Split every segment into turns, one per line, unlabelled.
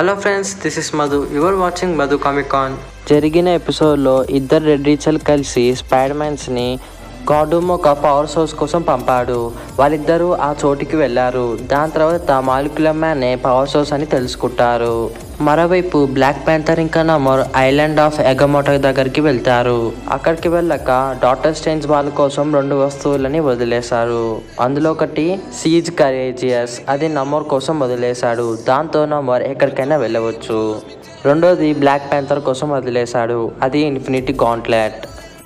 Hello friends this is Madhu your watching Madhu comic con
జరిగిన ఎపిసోడ్లో ఇద్దరు రెడ్ రీచర్లు కలిసి స్పైడర్ మ్యాన్స్ని గాడూమ్ ఒక పవర్ సోర్స్ కోసం పంపాడు వాళ్ళిద్దరూ ఆ చోటికి వెళ్ళారు దాని తర్వాత మాలిక్యులర్ మ్యానే పవర్ సోర్స్ అని తెలుసుకుంటారు మరోవైపు బ్లాక్ ప్యాంథర్ ఇంకా నమోర్ ఐలాండ్ ఆఫ్ ఎగమోటో దగ్గరికి వెళ్తారు అక్కడికి వెళ్ళాక డాక్టర్ స్టేన్స్ వాళ్ళ కోసం రెండు వస్తువులని వదిలేశారు అందులో ఒకటి సీజ్ కరేజియస్ అది నమోర్ కోసం వదిలేశాడు దాంతో నమోర్ ఎక్కడికైనా వెళ్ళవచ్చు రెండోది బ్లాక్ ప్యాంథర్ కోసం వదిలేశాడు అది ఇన్ఫినిటీ గాంట్లెట్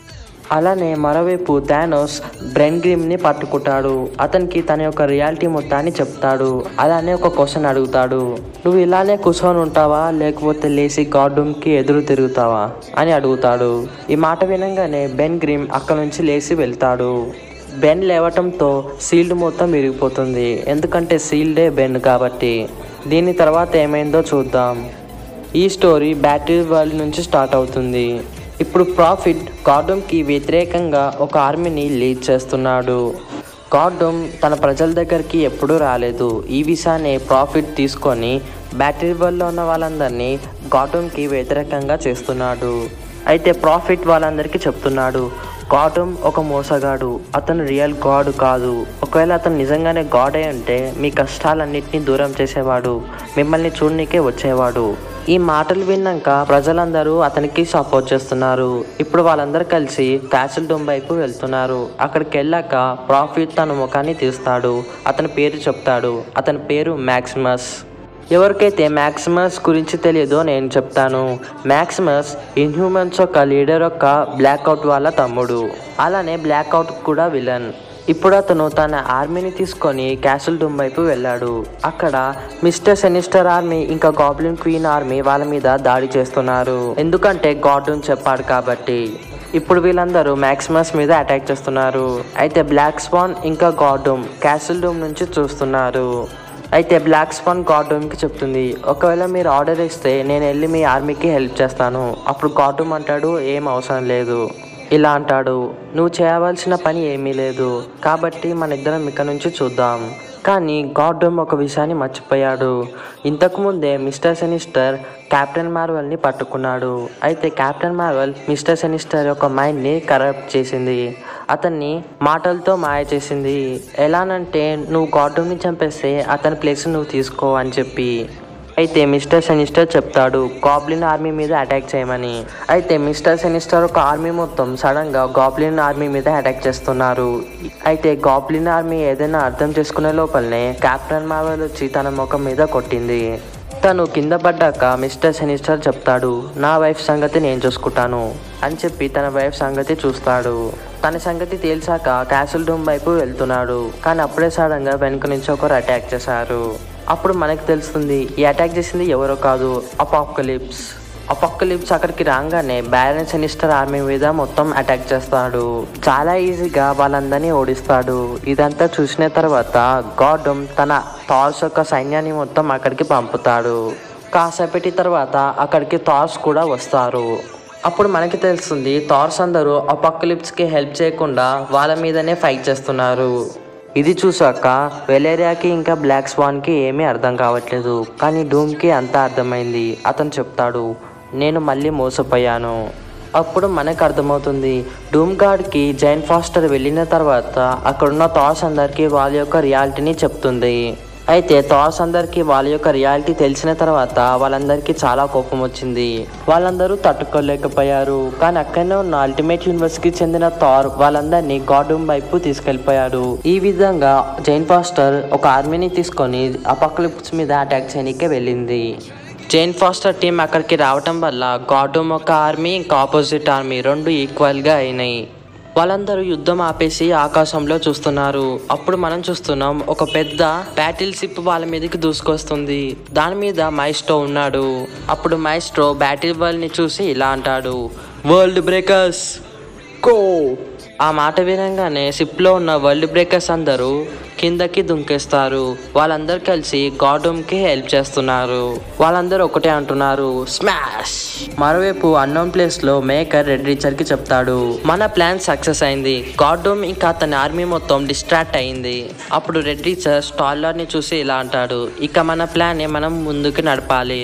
అలానే మరోవైపు థానోస్ బ్రెన్ గ్రిమ్ని పట్టుకుంటాడు అతనికి తన యొక్క రియాలిటీ మొత్తాన్ని చెప్తాడు అలానే ఒక క్వశ్చన్ అడుగుతాడు నువ్వు ఇలానే కూర్చొని ఉంటావా లేకపోతే లేచి గార్డూమ్కి ఎదురు తిరుగుతావా అని అడుగుతాడు ఈ మాట వినంగానే బెన్ గ్రిమ్ అక్కడ నుంచి లేచి వెళ్తాడు బెన్ లేవటంతో సీల్డ్ మొత్తం విరిగిపోతుంది ఎందుకంటే సీల్డే బెన్ కాబట్టి దీని తర్వాత ఏమైందో చూద్దాం ఈ స్టోరీ బ్యాటరీ వరల్డ్ నుంచి స్టార్ట్ అవుతుంది ఇప్పుడు ప్రాఫిట్ గార్డమ్కి వ్యతిరేకంగా ఒక ఆర్మీని లీడ్ చేస్తున్నాడు గార్డమ్ తన ప్రజల దగ్గరికి ఎప్పుడూ రాలేదు ఈ విషయాన్ని ప్రాఫిట్ తీసుకొని బ్యాటరీ వరల్డ్లో ఉన్న వాళ్ళందరినీ గార్డమ్కి వ్యతిరేకంగా చేస్తున్నాడు అయితే ప్రాఫిట్ వాళ్ళందరికీ చెప్తున్నాడు గాడమ్ ఒక మోసగాడు అతను రియల్ గాడ్ కాదు ఒకవేళ అతను నిజంగానే గాడ్ అయి ఉంటే మీ కష్టాలన్నింటినీ దూరం చేసేవాడు మిమ్మల్ని చూడనీకే వచ్చేవాడు ఈ మాటలు విన్నాక ప్రజలందరూ అతనికి సపోర్ట్ చేస్తున్నారు ఇప్పుడు వాళ్ళందరూ కలిసి క్యాసిల్ డోమ్ వైపు వెళ్తున్నారు అక్కడికి వెళ్ళాక ప్రాఫిట్ తన ముఖాన్ని తీస్తాడు అతని పేరు చెప్తాడు అతని పేరు మ్యాక్సిమస్ ఎవరికైతే మ్యాక్సిమస్ గురించి తెలియదో నేను చెప్తాను మ్యాక్సిమస్ ఇన్హ్యూమన్స్ యొక్క లీడర్ యొక్క బ్లాక్అవుట్ వాళ్ళ తమ్ముడు అలానే బ్లాక్అవుట్ కూడా విలన్ ఇప్పుడు అతను తన ఆర్మీని తీసుకొని క్యాసిల్ డూమ్ వైపు వెళ్ళాడు అక్కడ మిస్టర్ సెనిస్టర్ ఆర్మీ ఇంకా గాబ్లిన్ క్వీన్ ఆర్మీ వాళ్ళ మీద దాడి చేస్తున్నారు ఎందుకంటే గాడ్డూన్ చెప్పాడు కాబట్టి ఇప్పుడు వీళ్ళందరూ మ్యాక్సిమస్ మీద అటాక్ చేస్తున్నారు అయితే బ్లాక్ స్పాన్ ఇంకా గాడ్డూమ్ క్యాసిల్ డూమ్ నుంచి చూస్తున్నారు అయితే బ్లాక్ స్పాన్ గాడ్డూమ్కి చెప్తుంది ఒకవేళ మీరు ఆర్డర్ ఇస్తే నేను వెళ్ళి మీ ఆర్మీకి హెల్ప్ చేస్తాను అప్పుడు గాడ్డూమ్ అంటాడు ఏం అవసరం లేదు ఇలా అంటాడు నువ్వు చేయవలసిన పని ఏమీ లేదు కాబట్టి మన ఇద్దరం ఇక్కడ నుంచి చూద్దాం కానీ గాడ్డూమ్ ఒక విషయాన్ని మర్చిపోయాడు ఇంతకుముందే మిస్టర్ సెనిస్టర్ కెప్టెన్ మార్వెల్ని పట్టుకున్నాడు అయితే కెప్టెన్ మార్వెల్ మిస్టర్ సెనిస్టర్ యొక్క మైండ్ని కరప్ట్ చేసింది అతన్ని మాటలతో మాయ చేసింది ఎలానంటే నువ్వు గాడ్డూమ్ని చంపేస్తే అతని ప్లేస్ నువ్వు తీసుకో అని చెప్పి అయితే మిస్టర్ సెనిస్టర్ చెప్తాడు గాబ్లిన్ ఆర్మీ మీద అటాక్ చేయమని అయితే మిస్టర్ సెనిస్టర్ ఒక ఆర్మీ మొత్తం సడన్ గా గాబ్లిన్ ఆర్మీ మీద అటాక్ చేస్తున్నారు అయితే గాబ్లిన్ ఆర్మీ ఏదైనా అర్థం చేసుకునే లోపలనే కెప్టెన్ మార్వెల్ వచ్చి తన ముఖం మీద కొట్టింది తను కింద పడ్డాక మిస్టర్ సెనిస్టర్ చెప్తాడు నా వైఫ్ సంగతి నేను చూసుకుంటాను అని చెప్పి తన వైఫ్ సంగతి చూస్తాడు తన సంగతి తేల్చాక క్యాసిల్ డూమ్ వైపు వెళ్తున్నాడు కానీ అప్పుడే సడన్ గా వెనుక నుంచి ఒకరు అటాక్ చేశారు అప్పుడు మనకు తెలుస్తుంది ఈ అటాక్ చేసింది ఎవరో కాదు అపాకలిప్స్ అపాకలిప్స్ అక్కడికి రాగానే బ్యాలెన్స్ సెనిస్టర్ ఆర్మీ మీద మొత్తం అటాక్ చేస్తాడు చాలా ఈజీగా వాళ్ళందరినీ ఓడిస్తాడు ఇదంతా చూసిన తర్వాత గాడమ్ తన థార్స్ యొక్క సైన్యాన్ని మొత్తం అక్కడికి పంపుతాడు కాసేపటి తర్వాత అక్కడికి థార్స్ కూడా వస్తారు అప్పుడు మనకి తెలుస్తుంది థార్స్ అందరూ అపాకలిప్స్కి హెల్ప్ చేయకుండా వాళ్ళ మీదనే ఫైట్ చేస్తున్నారు ఇది చూసాక వెలేరియాకి ఇంకా బ్లాక్ స్వాన్కి ఏమీ అర్థం కావట్లేదు కానీ డూమ్కి అంతా అర్థమైంది అతను చెప్తాడు నేను మళ్ళీ మోసపోయాను అప్పుడు మనకు అర్థమవుతుంది డూమ్ గార్డ్కి జైన్ ఫాస్టర్ వెళ్ళిన తర్వాత అక్కడున్న థాట్స్ అందరికీ వాళ్ళ యొక్క రియాలిటీని చెప్తుంది అయితే థాట్స్ అందరికీ వాళ్ళ యొక్క రియాలిటీ తెలిసిన తర్వాత వాళ్ళందరికీ చాలా కోపం వచ్చింది వాళ్ళందరూ తట్టుకోలేకపోయారు కానీ అక్కడనే ఉన్న అల్టిమేట్ యూనివర్స్కి చెందిన థార్ వాళ్ళందరినీ గాడూమ్ వైపు తీసుకెళ్లిపోయాడు ఈ విధంగా జైన్ ఫాస్టర్ ఒక ఆర్మీని తీసుకొని అపాకలిప్స్ మీద అటాక్ చేయడానికి వెళ్ళింది జైన్ ఫాస్టర్ టీం అక్కడికి రావటం వల్ల గాడూమ్ ఒక ఆర్మీ ఇంకా ఆపోజిట్ ఆర్మీ రెండు ఈక్వల్గా అయినాయి వాళ్ళందరూ యుద్ధం ఆపేసి ఆకాశంలో చూస్తున్నారు అప్పుడు మనం చూస్తున్నాం ఒక పెద్ద బ్యాటిల్ షిప్ వాళ్ళ మీదకి దూసుకొస్తుంది దాని మీద మైస్ట్రో ఉన్నాడు అప్పుడు మైస్ట్రో బ్యాటిల్ వరల్డ్ ని చూసి ఇలా అంటాడు వరల్డ్ బ్రేకర్స్ కో ఆ మాట వినంగానే షిప్లో ఉన్న వరల్డ్ బ్రేకర్స్ అందరూ కిందకి దుంకేస్తారు వాళ్ళందరూ కలిసి గాడూమ్కి హెల్ప్ చేస్తున్నారు వాళ్ళందరూ ఒకటే అంటున్నారు స్మాష్ మరోవైపు అన్నోన్ ప్లేస్ లో మేకర్ రెడ్ రీచర్ కి చెప్తాడు మన ప్లాన్ సక్సెస్ అయింది గాడూమ్ ఇంకా అతని ఆర్మీ మొత్తం డిస్ట్రాక్ట్ అయింది అప్పుడు రెడ్ రీచర్ స్టాలర్ ని చూసి ఇలా అంటాడు ఇక మన ప్లాన్ మనం ముందుకు నడపాలి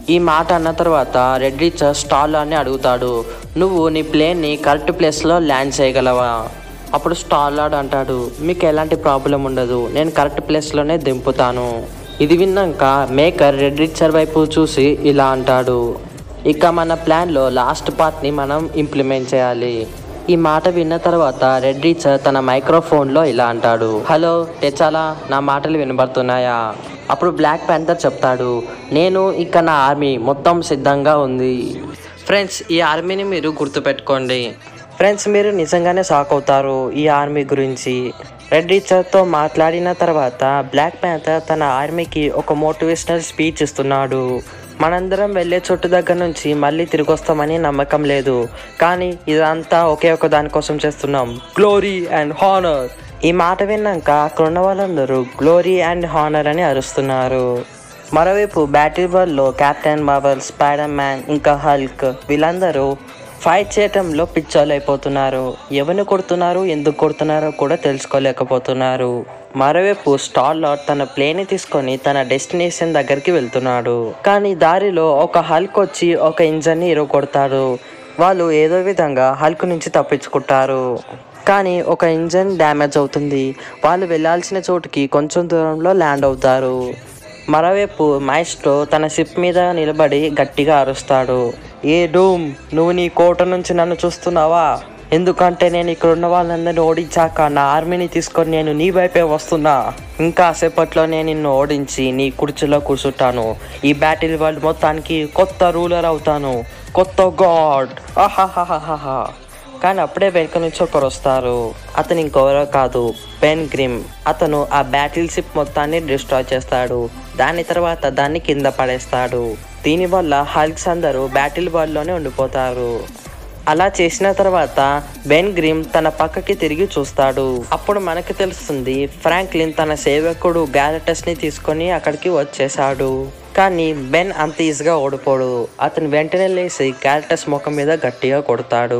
ఈ మాట అన్న తర్వాత రెడ్ రీచర్ స్టాల్ అని అడుగుతాడు నువ్వు నీ ప్లేన్ని కరెక్ట్ ప్లేస్లో ల్యాండ్ చేయగలవా అప్పుడు స్టాలార్డ్ అంటాడు మీకు ఎలాంటి ప్రాబ్లం ఉండదు నేను కరెక్ట్ ప్లేస్లోనే దింపుతాను ఇది విన్నాక మేకర్ రెడ్ రిచర్ వైపు చూసి ఇలా అంటాడు ఇక మన ప్లాన్లో లాస్ట్ పార్ట్ని మనం ఇంప్లిమెంట్ చేయాలి ఈ మాట విన్న తర్వాత రెడ్ రీచర్ తన మైక్రోఫోన్లో ఇలా అంటాడు హలో టెచాలా నా మాటలు వినబడుతున్నాయా అప్పుడు బ్లాక్ ప్యాంథర్ చెప్తాడు నేను ఇక నా ఆర్మీ మొత్తం సిద్ధంగా ఉంది ఫ్రెండ్స్ ఈ ఆర్మీని మీరు గుర్తుపెట్టుకోండి ఫ్రెండ్స్ మీరు నిజంగానే షాక్ అవుతారు ఈ ఆర్మీ గురించి రెడ్ రీచర్తో మాట్లాడిన తర్వాత బ్లాక్ ప్యాంథర్ తన ఆర్మీకి ఒక మోటివేషనల్ స్పీచ్ ఇస్తున్నాడు మనందరం వెళ్ళే చోటు దగ్గర నుంచి మళ్ళీ తిరిగి వస్తామని నమ్మకం లేదు కానీ ఇదంతా ఒకే ఒక దానికోసం చేస్తున్నాం గ్లోరీ అండ్ హానర్ ఈ మాట విన్నాక అక్కడ ఉన్న వాళ్ళందరూ గ్లోరీ అండ్ హానర్ అని అరుస్తున్నారు మరోవైపు బ్యాటిల్ వరల్డ్లో కెప్టెన్ మార్వల్ స్పైడర్ మ్యాన్ ఇంకా హల్క్ వీళ్ళందరూ ఫైట్ చేయటంలో పిచ్చోలు అయిపోతున్నారు ఎవరిని కొడుతున్నారు ఎందుకు కొడుతున్నారో కూడా తెలుసుకోలేకపోతున్నారు మరోవైపు స్టార్ లాట్ తన ప్లేన్ తీసుకొని తన డెస్టినేషన్ దగ్గరికి వెళ్తున్నాడు కానీ దారిలో ఒక హల్క్ వచ్చి ఒక ఇంజన్ ని కొడతాడు వాళ్ళు ఏదో విధంగా హల్క్ నుంచి తప్పించుకుంటారు కానీ ఒక ఇంజన్ డ్యామేజ్ అవుతుంది వాళ్ళు వెళ్ళాల్సిన చోటుకి కొంచెం దూరంలో ల్యాండ్ అవుతారు మరోవైపు మైస్ట్రో తన షిప్ మీద నిలబడి గట్టిగా అరుస్తాడు ఏ డూమ్ నువ్వు నీ కోట నుంచి నన్ను చూస్తున్నావా ఎందుకంటే నేను ఇక్కడ ఉన్న వాళ్ళందరినీ ఓడించాక నా ఆర్మీని తీసుకొని నేను నీ వైపే వస్తున్నా ఇంకా సేపట్లో నేను నిన్ను ఓడించి నీ కుర్చీలో కూర్చుంటాను ఈ బ్యాటిల్ వరల్డ్ మొత్తానికి కొత్త రూలర్ అవుతాను కొత్త గాడ్ ఆహాహాహాహా కానీ అప్పుడే వెనుక నుంచి ఒకరు వస్తారు అతను ఇంకెవరో కాదు పెన్ గ్రిమ్ అతను ఆ బ్యాటిల్ షిప్ మొత్తాన్ని డిస్ట్రాయ్ చేస్తాడు దాని తర్వాత దాన్ని కింద పడేస్తాడు దీనివల్ల హల్క్స్ అందరూ బ్యాటిల్ లోనే ఉండిపోతారు అలా చేసిన తర్వాత బెన్ గ్రిమ్ తన పక్కకి తిరిగి చూస్తాడు అప్పుడు మనకి తెలుస్తుంది ఫ్రాంక్లిన్ తన సేవకుడు గ్యాలటస్ ని తీసుకొని అక్కడికి వచ్చేసాడు కానీ బెన్ అంత ఈజీగా ఓడిపోడు అతను వెంటనే లేచి గ్యాలటస్ ముఖం మీద గట్టిగా కొడతాడు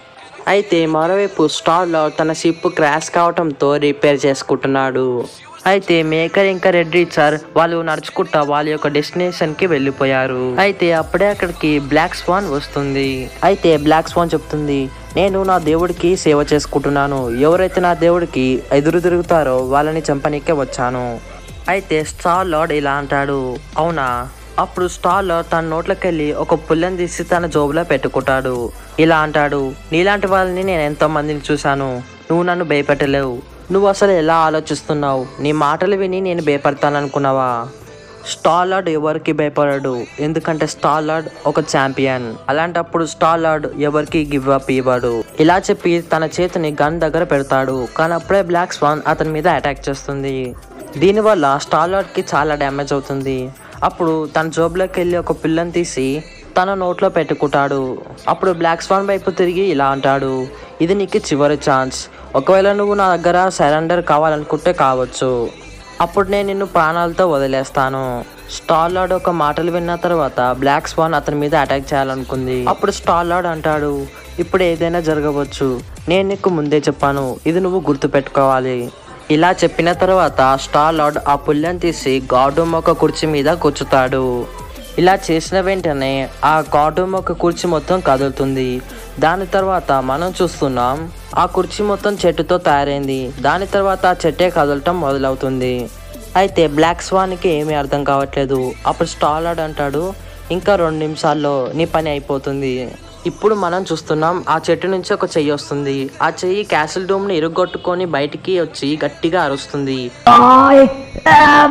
అయితే మరోవైపు స్టార్లో తన షిప్ క్రాష్ కావడంతో రిపేర్ చేసుకుంటున్నాడు అయితే మేకర్ ఇంకా రెడ్ రీచర్ వాళ్ళు నడుచుకుంటా వాళ్ళ యొక్క డెస్టినేషన్ కి వెళ్ళిపోయారు అయితే అప్పుడే అక్కడికి బ్లాక్ స్వాన్ వస్తుంది అయితే బ్లాక్ స్వాన్ చెప్తుంది నేను నా దేవుడికి సేవ చేసుకుంటున్నాను ఎవరైతే నా దేవుడికి ఎదురు తిరుగుతారో వాళ్ళని చంపనీకే వచ్చాను అయితే స్టార్ లార్డ్ ఇలా అంటాడు అవునా అప్పుడు స్టార్ తన నోట్లోకి వెళ్ళి ఒక పుల్లని తీసి తన జోబులో పెట్టుకుంటాడు ఇలా అంటాడు నీలాంటి వాళ్ళని నేను ఎంతో మందిని చూశాను నువ్వు నన్ను భయపెట్టలేవు నువ్వు అసలు ఎలా ఆలోచిస్తున్నావు నీ మాటలు విని నేను భయపడతాననుకున్నావా స్టార్లార్డ్ ఎవరికి భయపడడు ఎందుకంటే స్టార్లార్డ్ ఒక ఛాంపియన్ అలాంటప్పుడు స్టార్లార్డ్ ఎవరికి గివ్ అప్ ఇవ్వడు ఇలా చెప్పి తన చేతిని గన్ దగ్గర పెడతాడు కానీ అప్పుడే బ్లాక్ స్వాన్ అతని మీద అటాక్ చేస్తుంది దీనివల్ల స్టార్లార్డ్ కి చాలా డ్యామేజ్ అవుతుంది అప్పుడు తన జోబులోకి వెళ్ళి ఒక పిల్లని తీసి తన నోట్లో పెట్టుకుంటాడు అప్పుడు బ్లాక్ స్వాన్ వైపు తిరిగి ఇలా అంటాడు ఇది నీకు చివరి ఛాన్స్ ఒకవేళ నువ్వు నా దగ్గర సరెండర్ కావాలనుకుంటే కావచ్చు అప్పుడు నేను నిన్ను ప్రాణాలతో వదిలేస్తాను స్టార్ లార్డ్ ఒక మాటలు విన్న తర్వాత బ్లాక్ స్వాన్ అతని మీద అటాక్ చేయాలనుకుంది అప్పుడు స్టార్ లార్డ్ అంటాడు ఇప్పుడు ఏదైనా జరగవచ్చు నేను నీకు ముందే చెప్పాను ఇది నువ్వు గుర్తుపెట్టుకోవాలి ఇలా చెప్పిన తర్వాత స్టార్ లార్డ్ ఆ పుల్లని తీసి గాడు మొక్క కుర్చీ మీద కూర్చుతాడు ఇలా చేసిన వెంటనే ఆ గాడు మొక్క కుర్చీ మొత్తం కదులుతుంది దాని తర్వాత మనం చూస్తున్నాం ఆ కుర్చీ మొత్తం చెట్టుతో తయారైంది దాని తర్వాత ఆ చెట్టే కదలటం మొదలవుతుంది అయితే బ్లాక్ స్వాన్కి ఏమీ అర్థం కావట్లేదు అప్పుడు స్టాలార్డ్ అంటాడు ఇంకా రెండు నిమిషాల్లో నీ పని అయిపోతుంది ఇప్పుడు మనం చూస్తున్నాం ఆ చెట్టు నుంచి ఒక చెయ్యి వస్తుంది ఆ చెయ్యి క్యాసిల్ డోమ్ ని ఇరుగొట్టుకొని బయటికి వచ్చి గట్టిగా అరుస్తుంది
I am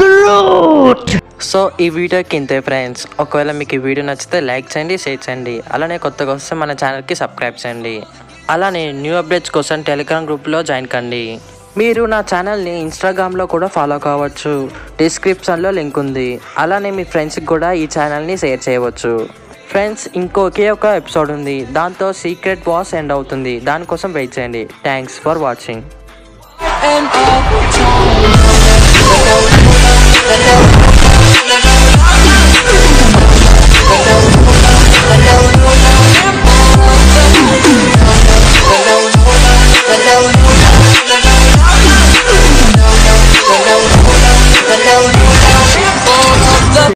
Groot!
సో ఈ వీడియోకి ఇంతే ఫ్రెండ్స్ ఒకవేళ మీకు ఈ వీడియో నచ్చితే లైక్ చేయండి షేర్ చేయండి అలానే కొత్తగా వస్తే మన ఛానల్కి సబ్స్క్రైబ్ చేయండి అలానే న్యూ అప్డేట్స్ కోసం టెలిగ్రామ్ గ్రూప్లో జాయిన్ కండి మీరు నా ఛానల్ని ఇన్స్టాగ్రామ్లో కూడా ఫాలో కావచ్చు డిస్క్రిప్షన్లో లింక్ ఉంది అలానే మీ ఫ్రెండ్స్కి కూడా ఈ ఛానల్ని షేర్ చేయవచ్చు ఫ్రెండ్స్ ఇంకొకే ఒక ఎపిసోడ్ ఉంది దాంతో సీక్రెట్ వాస్ ఎండ్ అవుతుంది దానికోసం వెయిట్ చేయండి thanks for watching
and all the time.